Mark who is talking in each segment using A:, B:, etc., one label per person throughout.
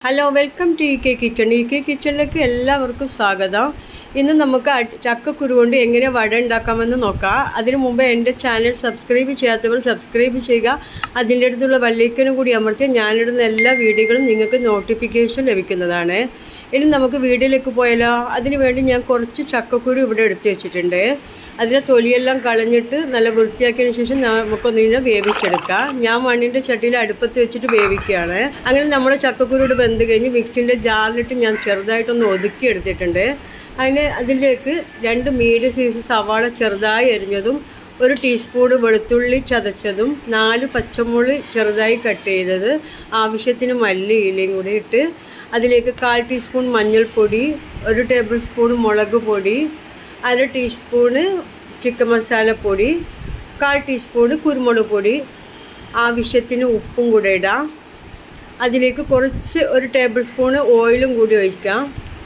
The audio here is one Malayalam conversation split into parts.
A: hello welcome to E K kitchen E K കിച്ചണിലേക്ക് എല്ലാവർക്കും സ്വാഗതം ഇന്ന് നമുക്ക് അട്- ചക്കക്കുരു കൊണ്ട് എങ്ങനെ വട ഉണ്ടാക്കാമെന്ന് നോക്കാം അതിനു മുമ്പ് എൻ്റെ ചാനൽ സബ്സ്ക്രൈബ് ചെയ്യാത്തവർ സബ്സ്ക്രൈബ് ചെയ്യുക അതിൻ്റെ അടുത്തുള്ള ബെല്ലൈക്കനും കൂടി അമർത്തി ഞാനിടുന്ന എല്ലാ വീഡിയോകളും നിങ്ങൾക്ക് നോട്ടിഫിക്കേഷൻ ലഭിക്കുന്നതാണ് ഇനി നമുക്ക് വീഡിയോയിലേക്ക് പോയാലോ അതിന് വേണ്ടി ഞാൻ കുറച്ച് ചക്കക്കുരു ഇവിടെ എടുത്ത് വെച്ചിട്ടുണ്ട് അതിലെ തൊലിയെല്ലാം കളഞ്ഞിട്ട് നല്ല വൃത്തിയാക്കിയതിന് ശേഷം നമുക്കൊന്നിനെ വേവിച്ചെടുക്കാം ഞാൻ മണ്ണിൻ്റെ ചട്ടിയിൽ അടുപ്പത്ത് വെച്ചിട്ട് വേവിക്കുകയാണ് അങ്ങനെ നമ്മുടെ ചക്കക്കുരുവിടെ വെന്ത് കഴിഞ്ഞ് മിക്സിൻ്റെ ജാറിലിട്ട് ഞാൻ ചെറുതായിട്ടൊന്ന് ഒതുക്കി എടുത്തിട്ടുണ്ട് അതിന് അതിലേക്ക് രണ്ട് മീഡിയം സൈസ് സവാള ചെറുതായി അരിഞ്ഞതും ഒരു ടീസ്പൂൺ വെളുത്തുള്ളി ചതച്ചതും നാല് പച്ചമുളക് ചെറുതായി കട്ട് ചെയ്തത് ആവശ്യത്തിന് മല്ലി ഇലയും കൂടി ഇട്ട് അതിലേക്ക് കാൽ ടീസ്പൂൺ മഞ്ഞൾപ്പൊടി ഒരു ടേബിൾ സ്പൂൺ മുളക് പൊടി അര ടീസ്പൂണ് ചിക്കൻ മസാലപ്പൊടി കാൽ ടീസ്പൂണ് കുരുമുളക് പൊടി ആവശ്യത്തിന് ഉപ്പും കൂടെ ഇടാം അതിലേക്ക് കുറച്ച് ഒരു ടേബിൾ സ്പൂണ് ഓയിലും കൂടി ഒഴിക്കാം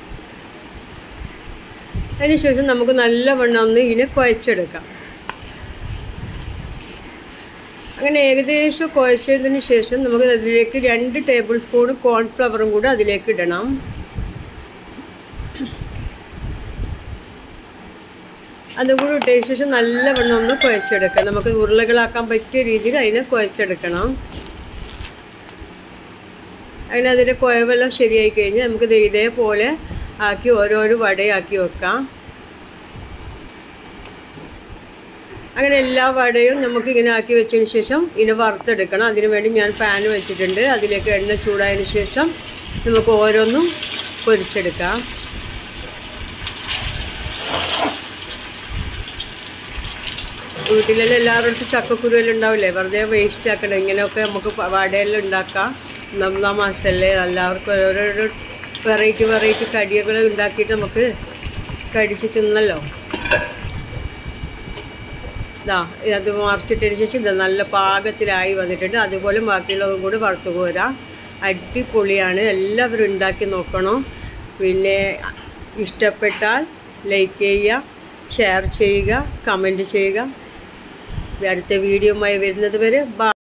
A: അതിനുശേഷം നമുക്ക് നല്ലവണ്ണം ഒന്ന് ഇതിനെ കുഴച്ചെടുക്കാം അങ്ങനെ ഏകദേശം കുഴച്ചതിന് ശേഷം നമുക്ക് അതിലേക്ക് രണ്ട് ടേബിൾ സ്പൂൺ കോൺഫ്ലവറും കൂടെ അതിലേക്ക് ഇടണം അതും കൂടി ഇട്ടതിന് ശേഷം നല്ലവണ്ണം ഒന്ന് കുഴച്ചെടുക്കണം നമുക്ക് ഉരുളകളാക്കാൻ പറ്റിയ രീതിയിൽ അതിനെ കുഴച്ചെടുക്കണം അങ്ങനെ അതിൻ്റെ കുഴവെല്ലാം ശരിയായി കഴിഞ്ഞാൽ നമുക്ക് ദേ ഇതേപോലെ ആക്കി ഓരോരോ വടയാക്കി വെക്കാം അങ്ങനെ എല്ലാ വടയും നമുക്ക് ഇങ്ങനെ ആക്കി വെച്ചതിന് ശേഷം ഇതിനെ വറുത്തെടുക്കണം അതിനു വേണ്ടി ഞാൻ പാൻ വെച്ചിട്ടുണ്ട് അതിലേക്ക് എണ്ണ ചൂടായതിന് ശേഷം നമുക്ക് ഓരോന്നും പൊരിച്ചെടുക്കാം വീട്ടിലെല്ലാം എല്ലാവരുടെ അടുത്ത് ചക്കക്കുരുവെല്ലാം ഉണ്ടാവില്ലേ വെറുതെ വേസ്റ്റ് ആക്കണം ഇങ്ങനെയൊക്കെ നമുക്ക് പ- വടയെല്ലാം ഉണ്ടാക്കാം നന്നാ മാസല്ലേ എല്ലാവർക്കും ഓരോരോ വെറൈറ്റി വെറൈറ്റി കടികൾ ഉണ്ടാക്കിയിട്ട് നമുക്ക് കടിച്ച് തിന്നല്ലോ ഇതാ അത് മറിച്ചിട്ടതിന് ശേഷം ഇത് നല്ല പാകത്തിലായി വന്നിട്ടുണ്ട് അതുപോലെ ബാക്കിയുള്ളതും കൂടി വറുത്ത് പോരാം അടിപൊളിയാണ് എല്ലാവരും ഉണ്ടാക്കി നോക്കണം പിന്നെ ഇഷ്ടപ്പെട്ടാൽ ലൈക്ക് ചെയ്യുക ഷെയർ ചെയ്യുക കമൻറ്റ് ചെയ്യുക അടുത്ത വീഡിയോയുമായി വരുന്നത് വരെ ബൈ